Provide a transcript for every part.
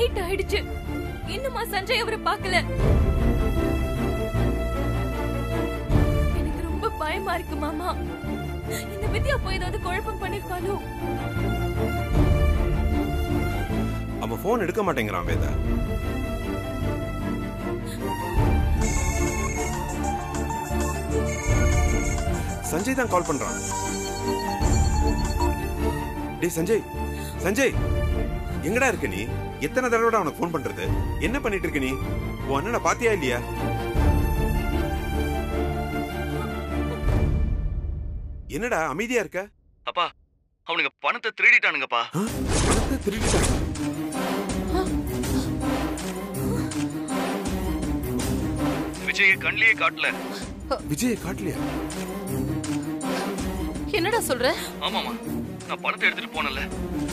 Night ஆயிடுச்சு இன்னுமா சஞ்சய் அவரை பார்க்கல எனக்கு ரொம்ப பயமா இருக்கு மாமா இந்த வித்யா போய் ஏதாவது குழப்பம் பண்ணிருப்பாளோ அவன் போன் எடுக்க மாட்டேங்கிறான் வேதா சஞ்சய் தான் கால் பண்றான் டேய் சஞ்சய் சஞ்சய் எங்கடா இருக்க நீ எத்தனை தடவை அவனுக்கு ஃபோன் பண்றது என்ன பண்ணிட்டு இருக்க நீ உன் அண்ணனை பாத்தியா இல்லையா என்னடா அமைதியா இருக்க அப்பா அவனுங்க பணத்தை திருடிட்டானுங்கப்பா ஆ? பணத்தை திருடிட்டாங்க விஜய கண்ணிலேயே காட்டல விஜய காட்டலையா என்னடா சொல்ற ஆமாமா நான் பணத்தை எடுத்துட்டு போனல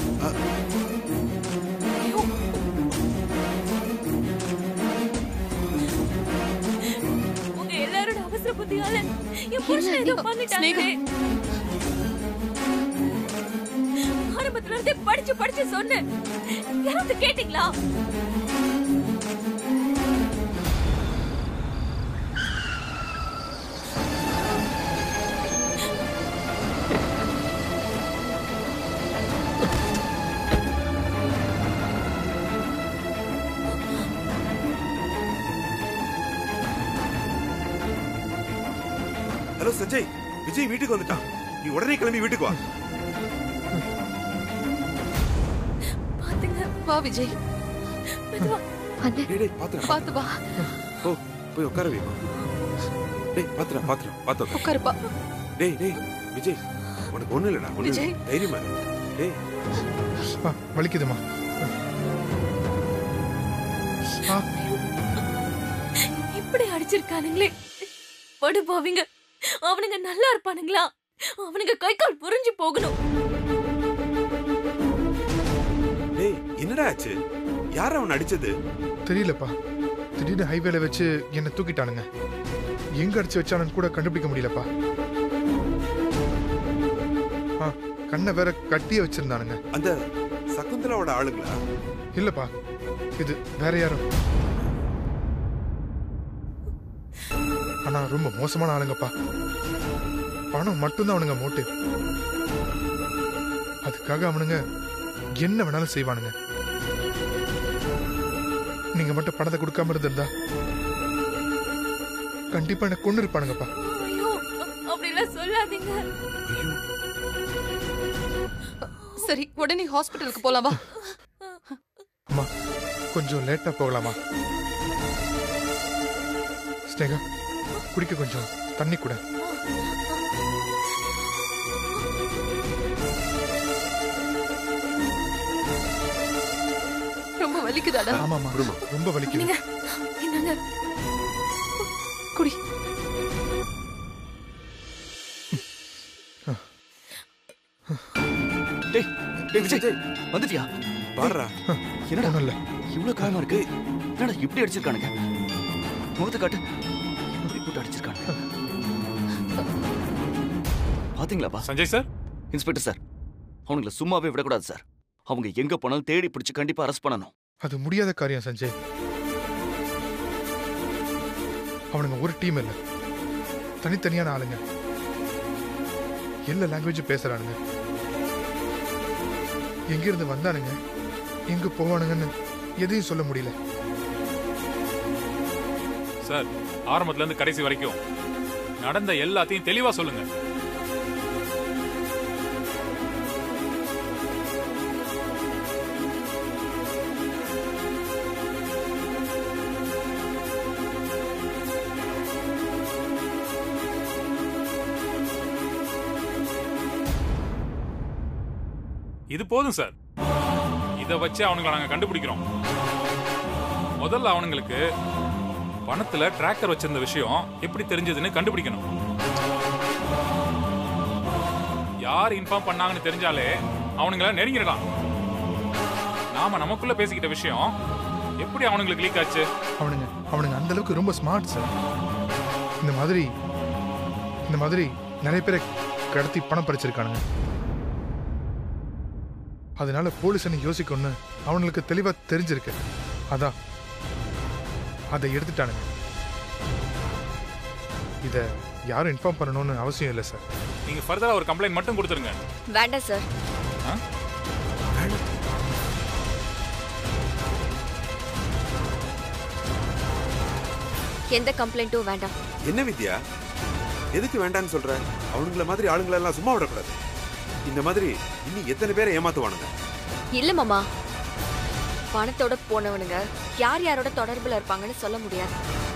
உங்க எல்லாரோட அவசர புத்தியால என் புருஷன் ஏதோ பண்ணிட்டாங்க ஆரம்பத்துல இருந்தே படிச்சு படிச்சு சொன்னேன் யாராவது கேட்டீங்களா ஹலோ சஞ்சய் விஜய் வீட்டுக்கு வந்துட்டான் நீ உடனே கிளம்பி வீட்டுக்கு வா பாத்துங்க வா விஜய் மெதுவா அண்ணே டேய் டேய் பாத்துடா பாத்து வா ஓ போய் உட்கார வை டேய் பாத்துடா பாத்துடா பாத்து உட்காரு. உட்காருப்பா டேய் டேய் விஜய் உனக்கு ஒண்ணு இல்லடா ஒண்ணு இல்ல. விஜய். தைரியமா இரு. டேய் ஆ, வலிக்குதுமா ஆ இப்படி அடிச்சிருக்கானுங்களே படு போவீங்க அவனுங்க நல்லா இருப்பானுங்களா அவனுங்க கை கால் புரிஞ்சு போகணும் டேய் என்னடா ஆச்சு யார் அவன் அடிச்சது தெரியலப்பா திடீர்னு ஹைவேல வச்சு என்னை தூக்கிட்டானுங்க எங்க அடிச்சு வச்சானுன்னு கூட கண்டுபிடிக்க முடியலப்பா ஆ கண்ணை வேற கட்டியே வச்சிருந்தானுங்க அந்த சகுந்தலாவோட ஆளுங்களா இல்லப்பா இது வேற யாரும் ஆனா ரொம்ப மோசமான ஆளுங்கப்பா பணம் மட்டும்தான் அவனுங்க மோட்டிவ் அதுக்காக அவனுங்க என்ன வேணாலும் செய்வானுங்க நீங்க மட்டும் பணத்தை கொடுக்காம இருந்திருந்தா கண்டிப்பா என்ன கொண்டு இருப்பானுங்கப்பா ஐயோ அப்படிலாம் சொல்லாதீங்க ஐயோ சரி உடனே ஹாஸ்பிட்டலுக்கு போலாம் வா அம்மா கொஞ்சம் லேட்டா போகலாமா ஸ்னேகா குடிக்க கொஞ்சம் தண்ணி கூட ரொம்ப வலிக்குதாடா ஆமாமா ரொம்ப வலிக்குது நீங்க என்னங்க குடி டேய் டேய் விஜய் வந்துட்டியா பாடுறா என்னடா ஒண்ணும் இல்ல இவ்வளவு காயமா இருக்கு என்னடா இப்படி அடிச்சிருக்கானுங்க முகத்தை காட்டு இப்படி போட்டு அடிச்சிருக்கானுங்க பாத்தீங்களாப்பா சஞ்சய் சார் இன்ஸ்பெக்டர் சார் அவனுங்களை சும்மாவே விடக்கூடாது சார் அவங்க எங்க போனாலும் தேடி பிடிச்சு கண்டிப்பா அரெஸ்ட் பண்ணணும் அது முடியாத காரியம் சஞ்சய் அவனுங்க ஒரு டீம் இல்ல தனித்தனியான ஆளுங்க எல்லா லாங்குவேஜும் பேசுறானுங்க எங்க இருந்து வந்தானுங்க எங்க போவானுங்கன்னு எதையும் சொல்ல முடியல சார் ஆரம்பத்துல இருந்து கடைசி வரைக்கும் நடந்த எல்லாத்தையும் தெளிவா சொல்லுங்க இது போதும் சார் இதை வச்சு அவனுங்களை நாங்க கண்டுபிடிக்கிறோம் முதல்ல அவனுங்களுக்கு பணத்துல டிராக்கர் வச்சிருந்த விஷயம் எப்படி தெரிஞ்சதுன்னு கண்டுபிடிக்கணும் யார் இன்ஃபார்ம் பண்ணாங்கன்னு தெரிஞ்சாலே அவனுங்கள நெருங்கிடலாம் நாம நமக்குள்ள பேசிக்கிட்ட விஷயம் எப்படி அவனுங்களுக்கு லீக் ஆச்சு அவனுங்க அவனுங்க அந்த அளவுக்கு ரொம்ப ஸ்மார்ட் சார் இந்த மாதிரி இந்த மாதிரி நிறைய பேரை கடத்தி பணம் பறிச்சிருக்கானுங்க அதனால போலீஸ்னு யோசிக்கணும்னு அவனுக்கு தெளிவா தெரிஞ்சிருக்கு அதான் அதை எடுத்துட்டானுங்க இத யாரும் இன்ஃபார்ம் பண்ணணும்னு அவசியம் இல்லை சார் நீங்க ஃபர்தரா ஒரு கம்ப்ளைண்ட் மட்டும் கொடுத்துருங்க வேண்டாம் சார் ஆ? எந்த கம்ப்ளைண்ட்டும் வேண்டாம் என்ன வித்யா எதுக்கு வேண்டான்னு சொல்ற அவனுங்கள மாதிரி ஆளுங்களை எல்லாம் சும்மா விடக்கூடாது இந்த மாதிரி இன்னும் எத்தனை பேரை ஏமாத்துவானுங்க இல்ல மாமா பணத்தோட போனவனுங்க யார் யாரோட தொடர்புல இருப்பாங்கன்னு சொல்ல முடியாது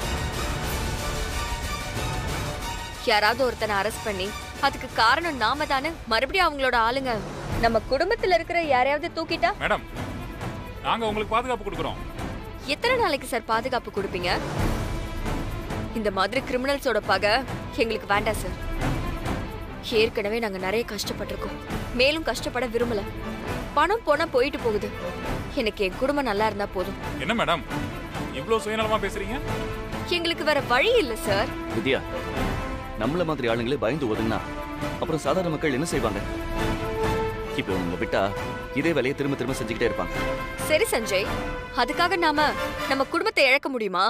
யாராவது ஒருத்தனை அரெஸ்ட் பண்ணி அதுக்கு காரணம் நாம தானே மறுபடியும் அவங்களோட ஆளுங்க நம்ம குடும்பத்துல இருக்கிற யாரையாவது தூக்கிட்டா மேடம் நாங்க உங்களுக்கு பாதுகாப்பு கொடுக்குறோம் எத்தனை நாளைக்கு சார் பாதுகாப்பு கொடுப்பீங்க இந்த மாதிரி கிரிமினல்ஸோட பகை எங்களுக்கு வேண்டாம் சார் ஏற்கனவே நாங்க நிறைய கஷ்டப்பட்டிருக்கோம் மேலும் கஷ்டப்பட விரும்பல பணம் போனா போயிட்டு போகுது எனக்கு என் குடும்பம் நல்லா இருந்தா போதும் என்ன மேடம் இவ்ளோ சுயநலமா பேசுறீங்க எங்களுக்கு வேற வழி இல்ல சார் வித்யா நம்மள மாதிரி ஆளுங்களே பயந்து ஒதுங்கினா அப்புறம் சாதாரண மக்கள் என்ன செய்வாங்க இப்ப இவங்களை விட்டா இதே வேலையை திரும்ப திரும்ப செஞ்சுக்கிட்டே இருப்பாங்க சரி சஞ்சய் அதுக்காக நாம நம்ம குடும்பத்தை இழக்க முடியுமா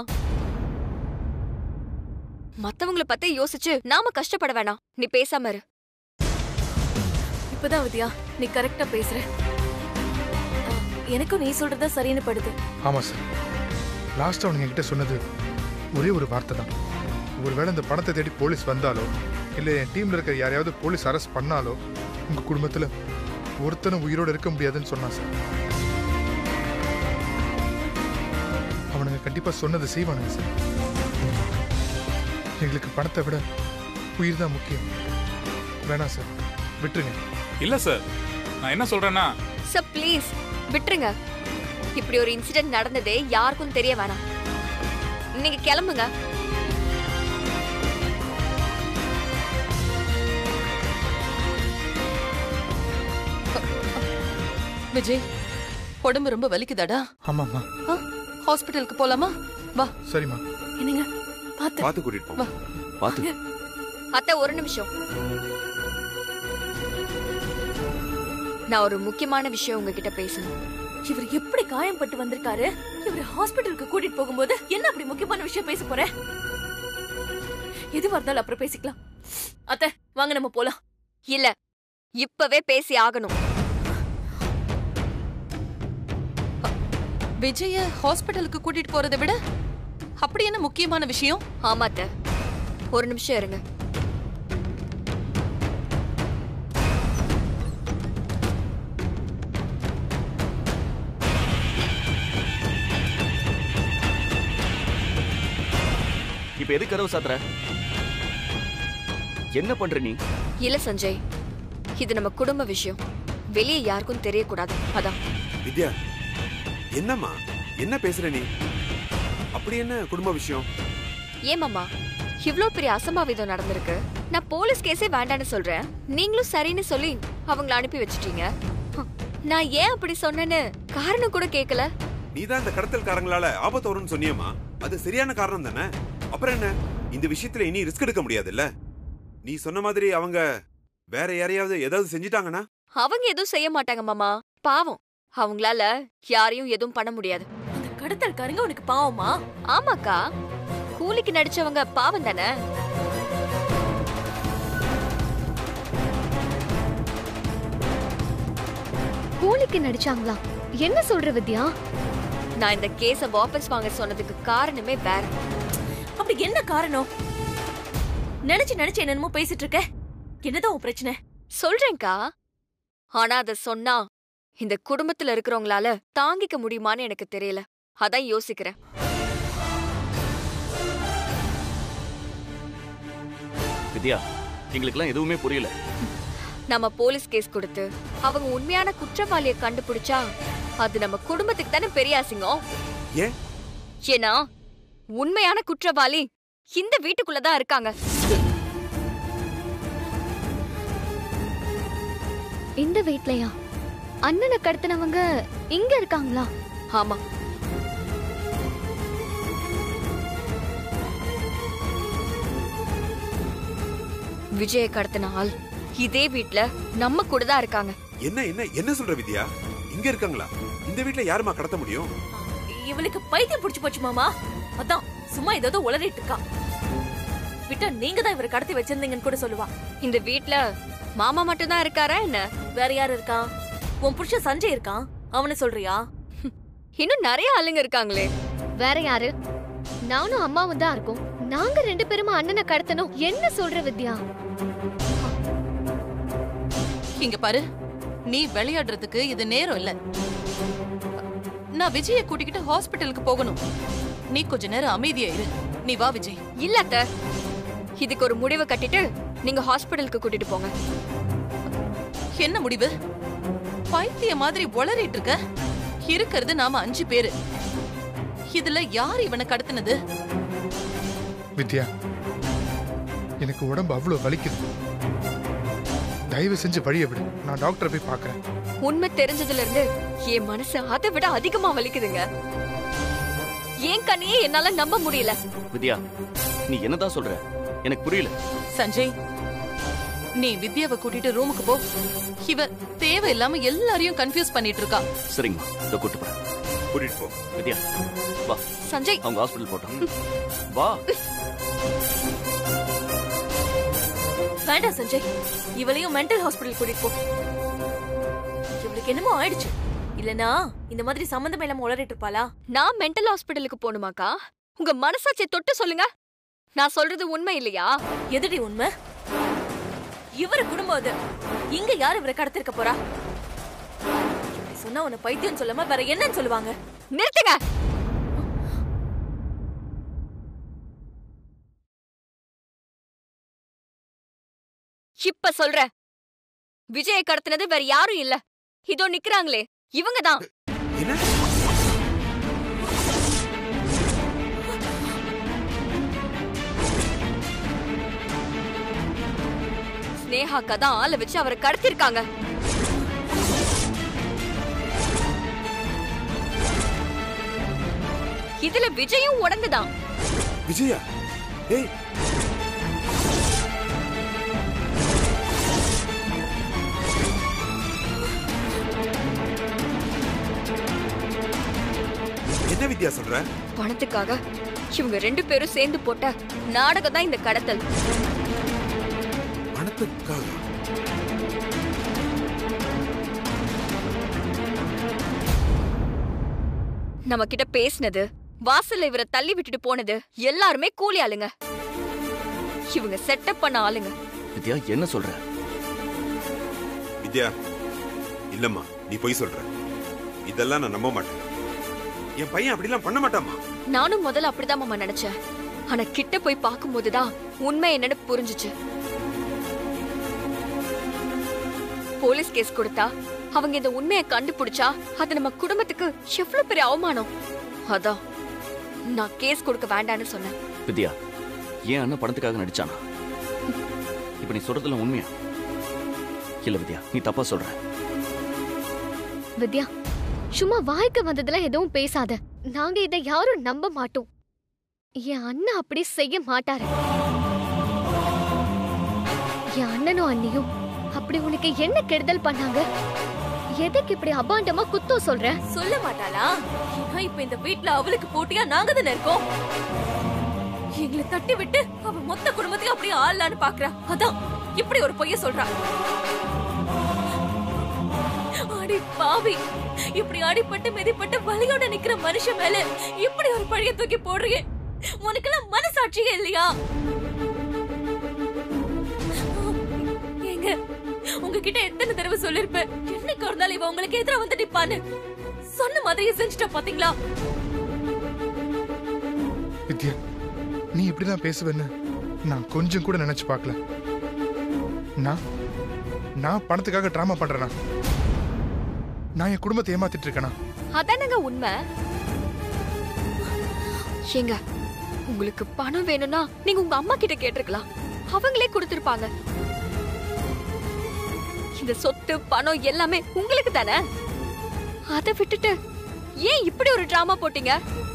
மத்தவங்கள பத்தி யோசிச்சு நாம கஷ்டப்பட வேணாம் நீ பேசாம இரு இப்பதான் வித்யா நீ கரெக்டா பேசுற அஹ், எனக்கும் நீ சொல்றதா சரின்னு படுது ஆமா சார் லாஸ்ட் அவனுங்க என்கிட்ட சொன்னது ஒரே ஒரு வார்த்தை தான் ஒருவேளை இந்த பணத்தை தேடி போலீஸ் வந்தாலோ இல்லை என் டீம்ல இருக்கிற யாரையாவது போலீஸ் அரெஸ்ட் பண்ணாலோ உங்க குடும்பத்துல ஒருத்தனும் உயிரோட இருக்க முடியாதுன்னு சொன்னான் சார் அவனுங்க கண்டிப்பா சொன்னதை செய்வானுங்க சார் எங்களுக்கு பணத்தை விட உயிர் தான் முக்கியம் வேணாம் சார் விட்டுருங்க இல்ல சார் நான் என்ன சொல்றேன்னா சார் ப்ளீஸ் விட்டுருங்க இப்படி ஒரு இன்சிடென்ட் நடந்ததே யாருக்கும் தெரிய வேணாம் நீங்க கிளம்புங்க விஜய் உடம்பு ரொம்ப வலிக்குதாடா ஆமாம்மா ஆ, ஹாஸ்பிட்டலுக்கு போலாமா வா சரிம்மா என்னங்க பாத்து பார்த்து கூட்டிட்டு போங்க பார்த்து அத்தை ஒரு நிமிஷம் நான் ஒரு முக்கியமான விஷயம் உங்ககிட்ட பேசணும் இவர் எப்படி காயம்பட்டு வந்திருக்காரு இவர் ஹாஸ்பிட்டலுக்கு கூட்டிட்டு போகும்போது என்ன அப்படி முக்கியமான விஷயம் பேச போற எதுவா இருந்தாலும் அப்புறம் பேசிக்கலாம் அத்தை வாங்க நம்ம போலாம் இல்ல இப்பவே பேசி ஆகணும் விஜய ஹாஸ்பிட்டலுக்கு கூட்டிட்டு போறதை விட அப்படி என்ன முக்கியமான விஷயம் ஆமா அத்தை ஒரு நிமிஷம் இருங்க இப்ப எது கதவு சாத்துற என்ன பண்ற நீ இல்ல சஞ்சய் இது நம்ம குடும்ப விஷயம் வெளியே யாருக்கும் தெரியக்கூடாது அதான் வித்யா என்னம்மா என்ன பேசுற நீ அப்படி என்ன குடும்ப விஷயம் ஏமாமா இவ்ளோ பெரிய அசம்பாவிதம் நடந்திருக்கு நான் போலீஸ் கேஸே வேண்டான்னு சொல்றேன் நீங்களும் சரின்னு சொல்லி அவங்கள அனுப்பி வச்சிட்டீங்க ஹம், நான் ஏன் அப்படி சொன்னேன்னு காரணம் கூட கேட்கல நீதான் இந்த கடத்தல்காரங்களால ஆபத்து வரும்னு சொன்னியம்மா அது சரியான காரணம் தானே அப்புறம் என்ன இந்த விஷயத்துல இனி ரிஸ்க் எடுக்க முடியாதுல்ல நீ சொன்ன மாதிரி அவங்க வேற யாரையாவது ஏதாவது செஞ்சிட்டாங்கன்னா அவங்க எதுவும் செய்ய மாட்டாங்க மாமா பாவம் அவங்களால யாரையும் எதுவும் பண்ண முடியாது அந்த கடத்தல்காரங்க உனக்கு பாவமா ஆமாக்கா கூலிக்கு நடிச்சவங்க பாவம் தானே கூலிக்கு நடிச்சாங்களா என்ன சொல்ற வித்யா நான் இந்த கேஸ வாபஸ் வாங்க சொன்னதுக்கு காரணமே வேற அப்படி என்ன காரணம் நினைச்சு நினைச்சு என்னென்னமோ பேசிட்டு இருக்க என்னதான் உன் பிரச்சனை சொல்றேன்க்கா ஆனா அத சொன்னா இந்த குடும்பத்துல இருக்கிறவங்களால தாங்கிக்க முடியுமான்னு எனக்கு தெரியல அதான் யோசிக்கிறேன் வித்யா எங்களுக்கெல்லாம் எதுவுமே புரியல நம்ம போலீஸ் கேஸ் கொடுத்து அவங்க உண்மையான குற்றவாளியை கண்டுபிடிச்சா அது நம்ம குடும்பத்துக்கு தானே பெரிய அசிங்கம் ஏன் ஏன்னா உண்மையான குற்றவாளி இந்த வீட்டுக்குள்ளதான் இருக்காங்க இந்த வீட்லயா அண்ணனை கடத்தினவங்க இங்க இருக்காங்களா ஆமா விஜய கடத்தின ஆள் இதே வீட்ல நம்ம கூட தான் இருக்காங்க என்ன என்ன என்ன சொல்ற வித்யா இங்க இருக்காங்களா இந்த வீட்ல யாரும்மா கடத்த முடியும் இவளுக்கு பைத்தியம் புடிச்சு போச்சு மாமா அதான் சும்மா ஏதோ உளறிட்டு இருக்கா விட்டா நீங்க தான் இவரை கடத்தி வச்சிருந்தீங்கன்னு கூட சொல்லுவா இந்த வீட்ல மாமா மட்டும் தான் இருக்காரா என்ன வேற யார் இருக்கான் உன் புருஷன் சஞ்சய் இருக்கான் அவனை சொல்றியா இன்னும் நிறைய ஆளுங்க இருக்காங்களே வேற யாரு நானும் அம்மாவும் தான் இருக்கோம் நாங்க ரெண்டு பேருமா அண்ணனை கடத்தணும் என்ன சொல்ற வித்யா இங்க பாரு நீ விளையாடுறதுக்கு இது நேரம் இல்ல நான் விஜய கூட்டிக்கிட்டு ஹாஸ்பிட்டலுக்கு போகணும் நீ கொஞ்ச நேரம் அமைதியா இரு நீ வா விஜய் இல்ல அத்த இதுக்கு ஒரு முடிவு கட்டிட்டு நீங்க ஹாஸ்பிடலுக்கு கூட்டிட்டு போங்க என்ன முடிவு பைத்திய மாதிரி உளறிட்டு இருக்க இருக்கிறது நாம அஞ்சு பேரு இதுல யார் இவனை கடத்தினது வித்யா எனக்கு உடம்பு அவ்வளோ வலிக்குது தயவு செஞ்சு வழியை விடு நான் டாக்டரை போய் பார்க்கறேன் உண்மை தெரிஞ்சதுல இருந்து என் மனசு அதை விட அதிகமா வலிக்குதுங்க என் கண்ணையே என்னால நம்ப முடியல வித்யா நீ என்னதான் சொல்ற எனக்கு புரியல சஞ்சய் நீ வித்யாவை கூட்டிட்டு ரூமுக்கு போ இவ தேவையில்லாம எல்லாரையும் கன்ஃபியூஸ் பண்ணிட்டு இருக்கா சரிங்கம்மா இதோ கூட்டு போறேன் கூட்டிட்டு போ வித்யா வா சஞ்சய் அவங்க ஹாஸ்பிட்டல் போட்டோம் வா வேண்டாம் சஞ்சய் இவளையும் மென்டல் ஹாஸ்பிடல் கூட்டிட்டு போ இவளுக்கு என்னமோ ஆயிடுச்சு இல்லனா இந்த மாதிரி சம்பந்தம் இல்லாம உளறிட்டு இருப்பாளா நான் மென்டல் ஹாஸ்பிடலுக்கு போகணுமாக்கா உங்க மனசாட்சியை தொட்டு சொல்லுங்க நான் சொல்றது உண்மை இல்லையா எதுடி உண்மை இவரு குடும்பம் அது இங்க யார் இவரை கடத்திருக்க போறா இப்படி சொன்னா உன்னை பைத்தியம் சொல்லாம வேற என்னன்னு சொல்லுவாங்க நிறுத்துங்க இப்ப சொல்றேன் விஜயை கடத்தினது வேற யாரும் இல்ல இதோ நிக்கிறாங்களே இவங்கதான் என்ன ஸ்னேகாக்கா தான் ஆளை வச்சு அவரை கடத்திருக்காங்க இதுல விஜயும் உடந்துதான் விஜயா ஏய் என்ன வித்யா சொல்ற பணத்துக்காக இவங்க ரெண்டு பேரும் சேர்ந்து போட்ட நாடகம் தான் இந்த கடத்தல் பணத்துக்காக நம்ம கிட்ட பேசினது வாசல்ல இவரை தள்ளி விட்டுட்டு போனது எல்லாருமே கூலி ஆளுங்க இவங்க செட்டப் பண்ண ஆளுங்க வித்யா என்ன சொல்ற வித்யா இல்லம்மா நீ பொய் சொல்ற இதெல்லாம் நான் நம்ப மாட்டேன் என் பையன் அப்படிலாம் பண்ண மாட்டாமா நானும் முதல்ல அப்படிதான் மாமா நினைச்சேன் ஆனா கிட்ட போய் பார்க்கும்போதுதான் உண்மை என்னன்னு புரிஞ்சுச்சு போலீஸ் கேஸ் கொடுத்தா அவங்க இந்த உண்மையை கண்டுபிடிச்சா அது நம்ம குடும்பத்துக்கு எவ்வளவு பெரிய அவமானம் அதான் நான் கேஸ் கொடுக்க வேண்டான்னு சொன்னேன் வித்யா ஏன் அண்ணன் பணத்துக்காக நடிச்சானா இப்ப நீ சொல்றதுல உண்மையா இல்ல வித்யா நீ தப்பா சொல்ற வித்யா சும்மா வாய்க்கு வந்ததுல எதுவும் பேசாத நாங்க இதை யாரும் நம்ப மாட்டோம் என் அண்ணன் அப்படி செய்ய மாட்டாரு என் அண்ணனும் அண்ணியும் அப்படி உனக்கு என்ன கெடுதல் பண்ணாங்க எதுக்கு இப்படி அபாண்டமா குத்தம் சொல்ற சொல்ல மாட்டாளா ஏன்னா இப்ப இந்த வீட்ல அவளுக்கு போட்டியா நாங்க தானே இருக்கோம் எங்களை தட்டி விட்டு அவ மொத்த குடும்பத்தையும் அப்படியே ஆளலான்னு பாக்குறா அதான் இப்படி ஒரு பொய்ய சொல்றா அடி பாவி இப்படி அடிபட்டு மிதிப்பட்டு வலியோட நிக்கிற மனுஷன் மேல இப்படி ஒரு பழிய தூக்கி போடுறியே உனக்கெல்லாம் மனசாட்சியே இல்லையா ஏங்க உங்ககிட்ட எத்தனை தடவை சொல்லிருப்பேன் என்னைக்கு ஒரு நாள் இவ உங்களுக்கு எதிரா வந்து நிப்பான்னு சொன்ன மாதிரியே செஞ்சுட்டா பாத்தீங்களா வித்யா நீ இப்படிலாம் பேசுவேன்னு நான் கொஞ்சம் கூட நினைச்சு பார்க்கல நான் நான் பணத்துக்காக ட்ராமா பண்றேனா நான் என் குடும்பத்தை ஏமாத்திட்டு இருக்கேனா அதானங்க உண்மை ஏங்க உங்களுக்கு பணம் வேணும்னா நீங்க உங்க அம்மா கிட்ட கேட்டிருக்கலாம் அவங்களே கொடுத்திருப்பாங்க இந்த சொத்து பணம் எல்லாமே உங்களுக்கு தானே அதை விட்டுட்டு ஏன் இப்படி ஒரு டிராமா போட்டீங்க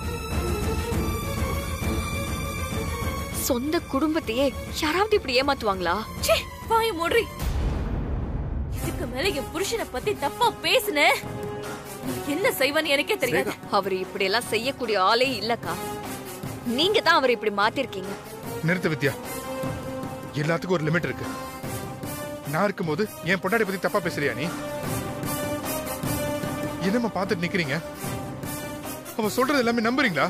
சொந்த குடும்பத்தையே யாராவது இப்படி ஏமாத்துவாங்களா ச்சே வாய மூடுறி இதுக்கு மேல என் புருஷனை பத்தி தப்பா பேசுன என்ன செய்வேன்னு எனக்கே தெரியாது அவர் இப்படி எல்லாம் செய்யக்கூடிய ஆளே இல்லக்கா நீங்க தான் அவரை இப்படி மாத்திருக்கீங்க நிறுத்த வித்யா எல்லாத்துக்கும் ஒரு லிமிட் இருக்கு நான் இருக்கும்போது என் பொண்டாடி பத்தி தப்பா பேசுறியா நீ என்னம்மா பார்த்துட்டு நிக்கிறீங்க அவ சொல்றது எல்லாமே நம்புறீங்களா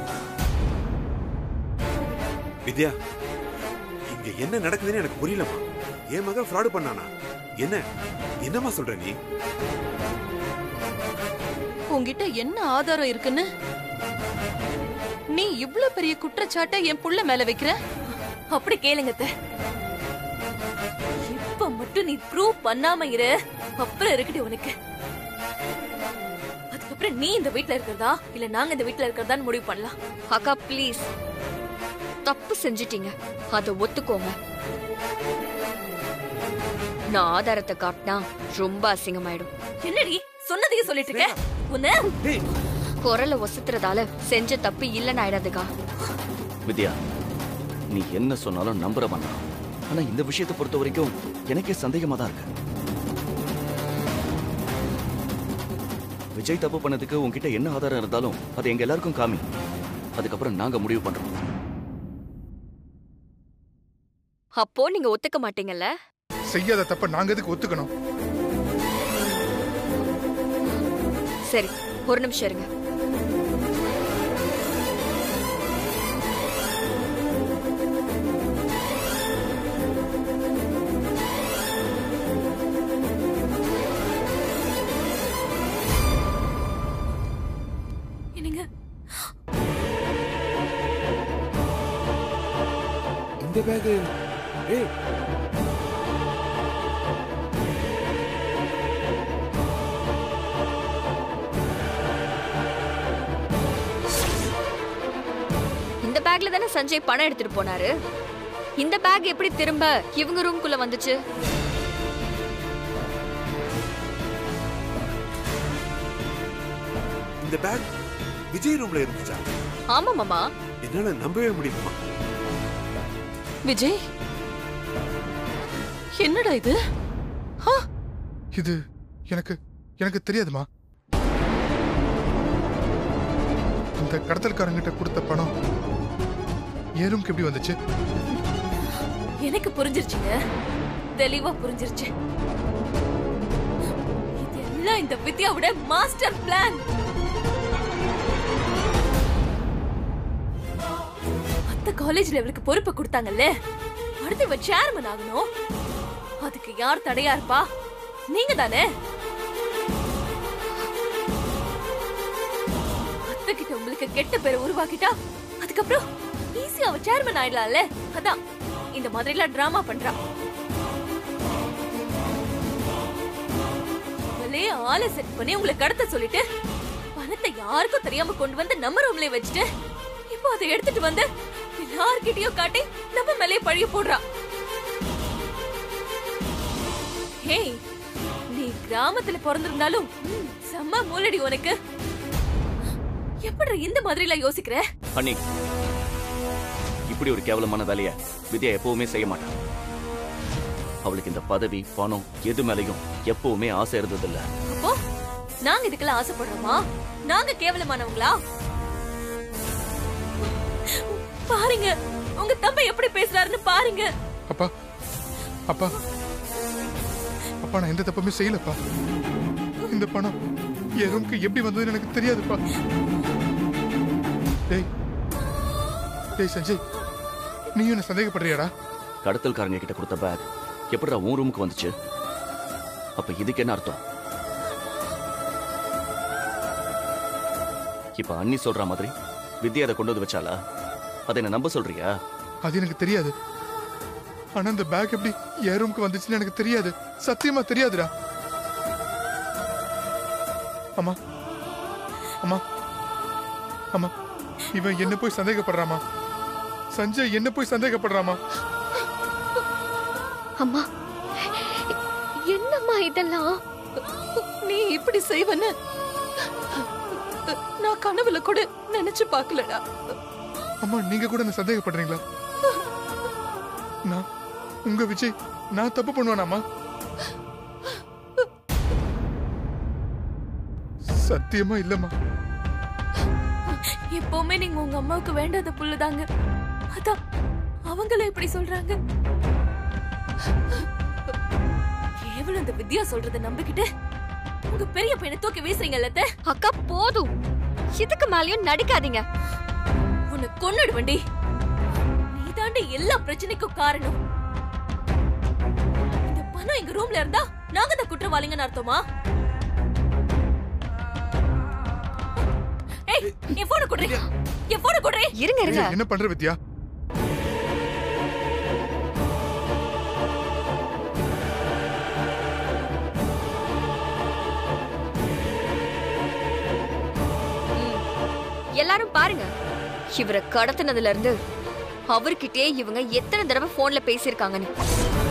வித்யா இங்க என்ன நடக்குதுன்னு எனக்கு புரியலமா என் மகன் ஃப்ராடு பண்ணானா என்ன என்னம்மா சொல்ற நீ உன்கிட்ட என்ன ஆதாரம் இருக்குன்னு நீ இவ்ளோ பெரிய குற்றச்சாட்டை என் புள்ள மேல வைக்கிற அப்படி கேளுங்க அத்தை. இப்ப மட்டும் நீ ப்ரூவ் பண்ணாம இரு அப்புறம் இருக்குடி உனக்கு அதுக்கப்புறம் நீ இந்த வீட்ல இருக்கிறதா இல்ல நாங்க இந்த வீட்ல இருக்கிறதான்னு முடிவு பண்ணலாம் அக்கா ப்ளீஸ் தப்பு செஞ்சிட்டீங்க அதை ஒத்துக்கோங்க நான் ஆதாரத்தை காட்டினா ரொம்ப அசிங்கமாயிடும் என்னடி சொன்னதையே சொல்லிட்டு இருக்க உன்ன குரலை ஒசுத்துறதால செஞ்ச தப்பு இல்லைன்னு ஆயிடாதுக்கா வித்யா நீ என்ன சொன்னாலும் நம்புற வேண்டாம் ஆனா இந்த விஷயத்தை பொறுத்த வரைக்கும் எனக்கே சந்தேகமா தான் இருக்கு விஜய் தப்பு பண்ணதுக்கு உன்கிட்ட என்ன ஆதாரம் இருந்தாலும் அது எங்க எல்லாருக்கும் காமி அதுக்கப்புறம் நாங்க முடிவு பண்றோம் அப்போ நீங்க ஒத்துக்க மாட்டீங்கல்ல செய்யாத தப்ப நாங்க எதுக்கு ஒத்துக்கணும் சரி ஒரு நிமிஷம் இருங்க என்னங்க இந்த பேக் ஏய் இந்த பேக்ல தானே சஞ்சய் பணம் எடுத்துட்டு போனாரு இந்த பேக் எப்படி திரும்ப இவங்க ரூம்குள்ள வந்துச்சு இந்த பேக் விஜய் ரூம்ல இருந்துச்சா ஆமா மாமா என்னால நம்பவே முடியுமா விஜய் என்னடா இது ஆ, இது எனக்கு எனக்கு தெரியாதுமா இந்த கடத்தல்காரங்கிட்ட கொடுத்த பணம் என் ரூம்க்கு எப்படி வந்துச்சு எனக்கு புரிஞ்சிருச்சுங்க தெளிவா புரிஞ்சிருச்சு இது எல்லாம் இந்த வித்யாவோட மாஸ்டர் பிளான் மத்த காலேஜ்ல இவளுக்கு பொறுப்பை கொடுத்தாங்கல்ல அடுத்து இவ சேர்மன் ஆகணும் அதுக்கு யார் தடையா இருப்பா நீங்க தானே அத்தை கிட்ட உங்களுக்கு கெட்ட பேரை உருவாக்கிட்டா அதுக்கப்புறம் ஈஸியா அவ சேர்மன் ஆயிடலாம்ல அதான் இந்த மாதிரி எல்லாம் டிராமா பண்றா அவளே ஆளை செட் பண்ணி உங்களை கடத்த சொல்லிட்டு பணத்தை யாருக்கும் தெரியாம கொண்டு வந்து நம்ம ரூம்ல வச்சுட்டு இப்போ அதை எடுத்துட்டு வந்து எல்லார்கிட்டயும் காட்டி நம்ம மேலே பழிய போடுறா ஹேய் நீ கிராமத்துல பிறந்திருந்தாலும் ம், செம்ம மூலடி உனக்கு எப்படி இந்த மாதிரி எல்லாம் யோசிக்கிற அண்ணி இப்படி ஒரு கேவலமான வேலையை வித்யா எப்பவுமே செய்ய மாட்டான் அவளுக்கு இந்த பதவி பணம் எது மேலையும் எப்பவுமே ஆசை இருந்ததில்ல அப்போ நாங்க இதுக்கெல்லாம் ஆசைப்படுறோமா நாங்க கேவலமானவங்களா பாருங்க உங்க தம்பி எப்படி பேசுறாருன்னு பாருங்க அப்பா அப்பா அப்பா நான் எந்த தப்புமே செய்யலப்பா இந்த பணம் என் ரூம்க்கு எப்படி வந்ததுன்னு எனக்கு தெரியாதுப்பா டேய் டேய் சஞ்சய் நீயும் என்ன சந்தேகப்படுறியாடா கடத்தல்காரங்க கிட்ட கொடுத்த பேக் எப்படிடா உன் ரூமுக்கு வந்துச்சு அப்ப இதுக்கு என்ன அர்த்தம் இப்ப அண்ணி சொல்ற மாதிரி வித்யா அதை கொண்டு வந்து வச்சாளா அதை என்ன நம்ப சொல்றியா அது எனக்கு தெரியாது ஆனா இந்த பேக் எப்படி என் ரூமுக்கு வந்துச்சுன்னு எனக்கு தெரியாது சத்தியமா தெரியாதுடா அம்மா அம்மா அம்மா இவன் என்ன போய் சந்தேகப்படுறாமா சஞ்சய் என்ன போய் சந்தேகப்படுறாமா அம்மா என்னம்மா இதெல்லாம் நீ இப்படி செய்வன்னு நான் கனவுல கூட நினைச்சு பார்க்கலடா அம்மா நீங்க கூட என்ன சந்தேகப்படுறீங்களா நான் உங்க விஜய் நான் தப்பு பண்ணுவேனாமா சத்தியமா இல்லம்மா எப்பவுமே நீங்க உங்க அம்மாவுக்கு வேண்டாத புள்ளுதாங்க அதான் அவங்களும் இப்படி சொல்றாங்க கேவலம் இந்த வித்யா சொல்றத நம்பிக்கிட்டு உங்க பெரிய பையனை தூக்கி வீசுறீங்கல்ல அத்தை? அக்கா போதும் இதுக்கு மேலயும் நடிக்காதீங்க உன்னை கொன்னுடுவண்டி நீ தாண்டி எல்லா பிரச்சனைக்கும் காரணம் இந்த பணம் எங்க ரூம்ல இருந்தா நாங்க தான் குற்றவாளிங்கன்னு அர்த்தமா ஏய் என் போன குடுறி என் போன குடுறி இருங்க இருங்க என்ன பண்ற வித்யா எல்லாரும் பாருங்க இவரை கடத்தினதுல இருந்து அவர்கிட்டயே இவங்க எத்தனை தடவை போன்ல பேசியிருக்காங்கன்னு